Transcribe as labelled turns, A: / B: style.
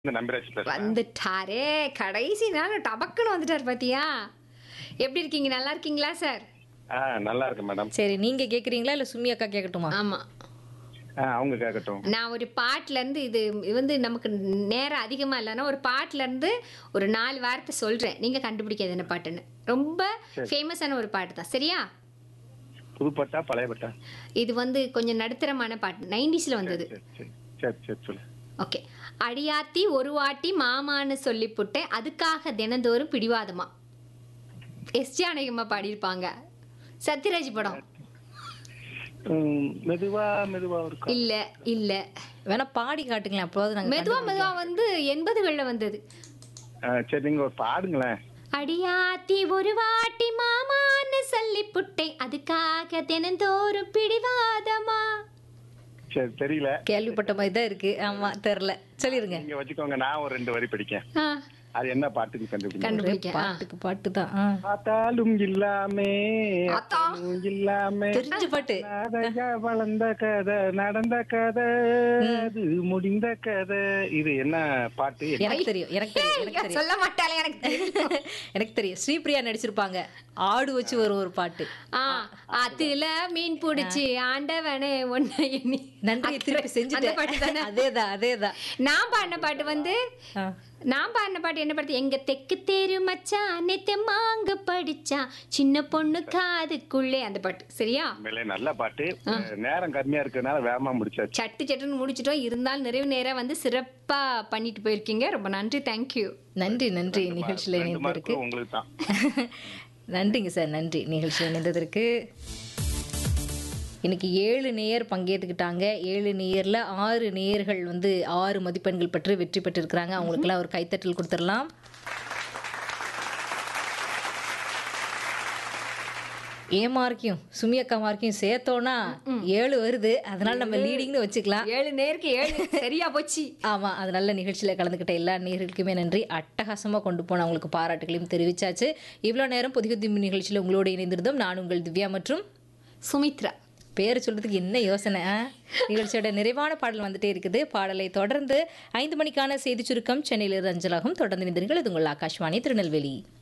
A: இந்த நம்பிராஜ் பேசுறேன்
B: வந்துட்டாரே கடைசி நாள் டபக்குன்னு வந்துட்டார் பாத்தியா எப்படி இருக்கீங்க நல்லா இருக்கீங்களா சார்
A: ஆ நல்லா இருக்கு மேடம்
C: சரி நீங்க கேக்குறீங்களா இல்ல சுமி அக்கா கேட்கட்டுமா
B: ஆமா
A: ஆ அவங்க கேட்கட்டும்
B: நான் ஒரு பாட்டுல இருந்து இது இது வந்து நமக்கு நேரம் அதிகமா இல்லைன்னா ஒரு பாட்டுல இருந்து ஒரு நாலு வார்த்தை சொல்றேன் நீங்க கண்டுபிடிக்காது என்ன பாட்டுன்னு ரொம்ப ஃபேமஸான ஒரு பாட்டு தான் சரியா
A: புதுப்பட்டா பழைய பட்டா
B: இது வந்து கொஞ்சம் நடுத்தரமான பாட்டு நைன்டிஸ்ல வந்தது
A: சரி சரி சரி சரி சொல்லு
B: ஓகே அடியாத்தி ஒரு வாட்டி மாமான்னு சொல்லி புட்டேன் அதுக்காக தினந்தோறும் பிடிவாதமா எஸ் ஜானகியம்மா பாடியிருப்பாங்க சத்யராஜ் படம்
A: ம், மெதுவா மெதுவா இருக்கும்
B: இல்ல இல்ல
C: வேணா பாடி காட்டுங்களேன் அப்போது நாங்க
B: மெதுவா மெதுவா வந்து எண்பதுகள்ல வந்தது
A: ஆ, சரி நீங்க ஒரு பாடுங்களேன்
B: அடியாத்தி ஒரு வாட்டி மாமான்னு சொல்லி புட்டேன் அதுக்காக தினந்தோறும் பிடிவாதமா
A: சரி தெரியல
C: கேள்விப்பட்ட மாதிரி தான் இருக்கு ஆமா தெரியல சொல்லிருங்க
A: நீங்க வச்சுக்கோங்க நான் ஒரு ரெண்டு வரி படிக்கேன்
B: ஆ,
A: அது என்ன பாட்டுன்னு கண்டுபிடிங்க
B: கண்டுபிடிக்க ஆ.
C: பாட்டுக்கு பாட்டு தான் ஆ.
A: பார்த்தாலும் இல்லாமே
B: ஆத்தா.
A: அப்பனும் இல்லாமே
C: தெரிஞ்ச பாட்டு
A: நாதையா வளர்ந்த கதை நடந்த கதை அது முடிந்த கதை இது என்ன பாட்டு
C: எனக்கு தெரியும் எனக்கு தெரியும் எனக்கு தெரியும்
B: சொல்ல மாட்டாளே எனக்கு தெரியும்.
C: எனக்கு தெரியும் ஸ்ரீபிரியா நடிச்சிருப்பாங்க ஆடு வச்சு வரும் ஒரு பாட்டு
B: ஆ அதுல மீன் பிடிச்சி ஆண்டவனே ஒன்ன எண்ணி
C: நன்றியை திருப்பி
B: அந்த பாட்டு தானே
C: செஞ்சுட்டேன் அதேதான் அதேதான்
B: நான் பாடின பாட்டு வந்து
C: ஆ.
B: நான் பாடின பாட்டு என்ன பாட்டு எங்க தெக்கு தேரு மச்சான் நேத்து மாங்க படிச்சா சின்ன பொண்ணு காதுக்குள்ளே அந்த பாட்டு சரியா
A: உண்மையிலே நல்ல பாட்டு நேரம் கம்மியா இருக்கிறதுனால வேகமா முடிச்சாச்சு
B: சட்டு சட்டுன்னு முடிச்சிட்டோம் இருந்தாலும் நிறைவு நேரம் வந்து சிறப்பா பண்ணிட்டு போயிருக்கீங்க ரொம்ப நன்றி தேங்க்யூ
C: நன்றி நன்றி நிகழ்ச்சியில்
A: ரெண்டு
C: இணைந்ததற்கு
A: மார்க்கு உங்களுக்கு தான்
C: நன்றிங்க சார் நன்றி நிகழ்ச்சியில் இணைந்ததற்கு இன்னைக்கு ஏழு நேயர் பங்கேற்றுக்கிட்டாங்க ஏழு நேயரில் ஆறு நேயர்கள் வந்து ஆறு மதிப்பெண்கள் பெற்று வெற்றி பெற்றிருக்கிறாங்க அவங்களுக்கெல்லாம் ஒரு கைத்தட்டல் கொடுத்துடலாம் ஏன் மார்க்கையும் சுமி அக்கா மார்க்கையும் சேர்த்தோன்னா ஏழு வருது அதனால நம்ம லீடிங்னு வச்சுக்கலாம்
B: ஏழு நேருக்கு ஏழு சரியா போச்சு
C: ஆமாம் அது நல்ல நிகழ்ச்சியில் கலந்துக்கிட்ட எல்லா நேர்களுக்குமே நன்றி அட்டகாசமாக கொண்டு போன அவங்களுக்கு பாராட்டுகளையும் தெரிவிச்சாச்சு இவ்வளோ நேரம் புதிய திம்பி நிகழ்ச்சியில் உங்களோடு இணைந்திருந்தோம் நான் உங்கள் திவ்யா மற்றும்
B: சுமித்ரா
C: பேர் சொல்றதுக்கு என்ன யோசனை ஆ? நிகழ்ச்சியோட நிறைவான பாடல் வந்துட்டே இருக்குது பாடலை தொடர்ந்து ஐந்து மணிக்கான செய்தி சுருக்கம் சென்னையிலிருந்து அஞ்சலாகும் தொடர்ந்து நிதிர்கள் இது உங்கள் ஆகாஷ்வாணி திருநெல்வேலி